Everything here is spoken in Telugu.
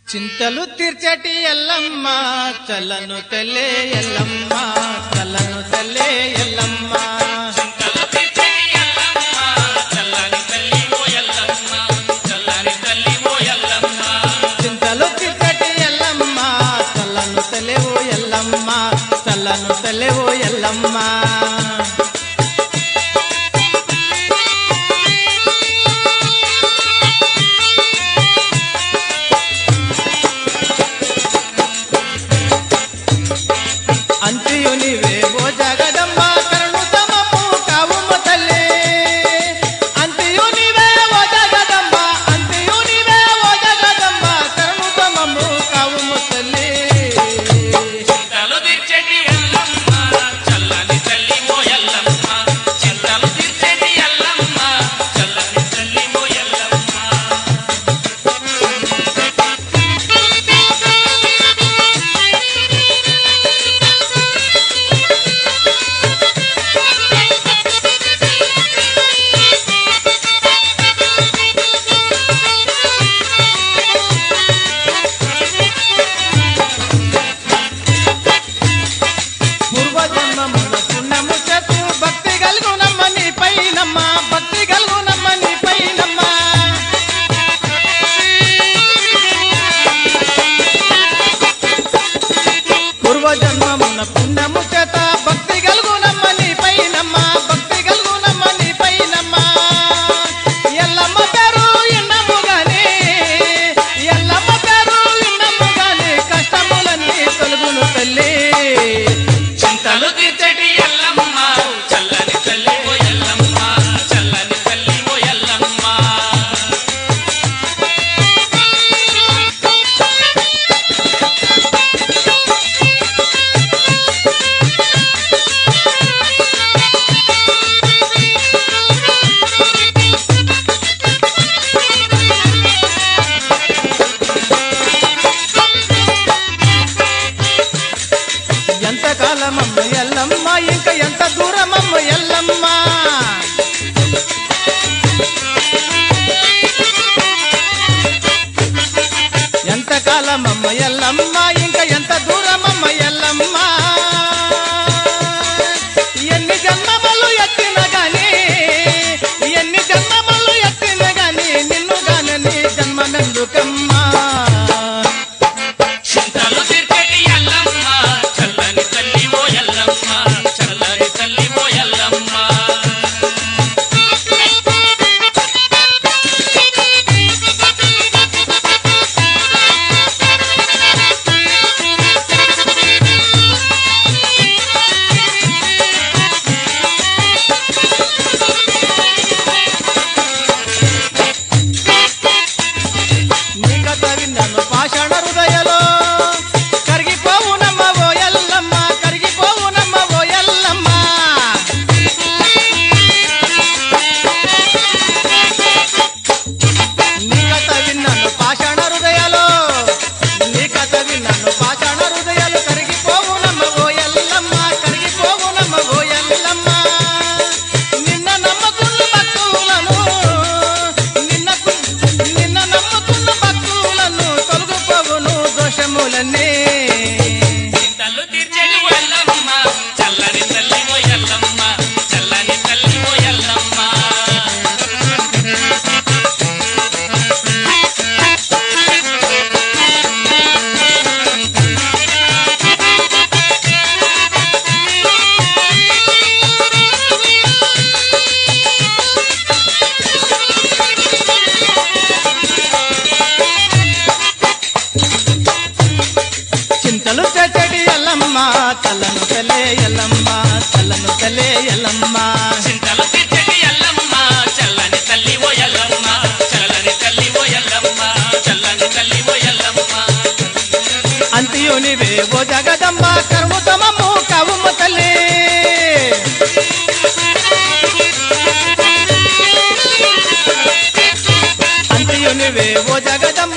చింతలు తీర్చటి ఎల్లమ్మ చల్లను తెల్లే ఎల్లమ్మ చల్లను తెల్లే ఎల్లమ్మ చింతలు తీర్చని ఎల్లమ్మ, చల్లని తల్లి ఓ ఎల్లమ్మ, చల్లని తల్లి ఓ ఎల్లమ్మ. చింతలు తీర్చటి ఎల్లమ్మ చల్లను తెలేవు ఎల్లమ్మ చల్లను తెలేవు ఎల్లమ్మ అంత్యు నీవే ఓ జగదమ్మ కరుణు సమము కావుమ తల్లి అంత్యు నీవే ఓ జగదమ్మ అంత్యు నీవే ఓ జగదమ్మ కరుణు సమము కావుమ తల్లి చింతలు తీర్చని ఎల్లమ్మ, చల్లని తల్లి ఓ ఎల్లమ్మ, చింతలు తీర్చని ఎల్లమ్మ, చల్లని తల్లి ఓ ఎల్లమ్మ. పూర్వజన్మమున పుణ్యము చేతు భక్తి కలుగునమ్మ నీ పైనమ్మ భక్తి కలుగునమ్మ నీ పైనమ్మ పూర్వజన్మమున పుణ్యము చేత భక్తి కలుగునమ్మ నీ పైనమ్మ భక్తి కలుగునమ్మ నీ పైనమ్మ ఎల్లమ్మ పేరు ఇన్నము గాని ఎల్లమ్మ పేరు ఇన్నము గాని కష్టములన్నీ తొలుగును తల్లి చింతలు తీర్చటి ఎల్లమ్మ, చల్లని తల్లి ఓ ఎల్లమ్మ, చల్లని తల్లి ఓ ఎల్లమ్మ. ఎంత కాలమమ్మ ఎల్లమ్మ ఇంకా ఎంత దూరమమ్మ ఎల్లమ్మ ఎంత కాలమమ్మ ఎల్లమ్మ ఇంకా ఎంత దూరమమ్మ ఎల్లమ్మ ఎన్ని జన్మములు ఎత్తిన గాని ఎన్ని జన్మములు ఎత్తిన గాని నిన్ను గానని జన్మమెందుకమ్మా చింతలు తీర్చటి ఎల్లమ్మ, చల్లని తల్లి ఓ ఎల్లమ్మ, చల్లని తల్లి ఓ ఎల్లమ్మ. నీ కథ విన్నాను పాషాణ హృదయలో కరిగిపోవు నమ్మ ఓ ఎల్లమ్మ కరిగిపోవు నమ్మ ఓ ఎల్లమ్మ నీ కథ విన్నాను పాషాణ హృదయలో నీ కథ విన్నాను పాషాణ హృదయాలు కరిగిపోవు నమ్మ ఓ ఎల్లమ్మ కరిగిపోవు నమ్మ ఓ ఎల్లమ్మ నిన్న నమ్మకున్న భక్తులను నిన్న నిన్న నమ్ముకున్న భక్తులను తొలగిపోవును దోషములన్నీ చింతలు తీర్చని ఓ ఎల్లమ్మ, చల్లని తల్లి ఓ ఎల్లమ్మ, చల్లని తల్లి ఓ ఎల్లమ్మ. చింతలు చెడి ఎల్లమ్మ తలను తలే ఎల్లమ్మ తలను తలే ఎల్లమ్మ చింతలు తీర్చని ఎల్లమ్మ, చల్లని తల్లి ఓ ఎల్లమ్మ, చల్లని తల్లి ఓ ఎల్లమ్మ, చల్లని తల్లి ఓ ఎల్లమ్మ. అంతియు నీవే ఓ జగదమ్మ కర్ముతమము కవుము తల్లి అంతియు నీవే ఓ జగదమ్మ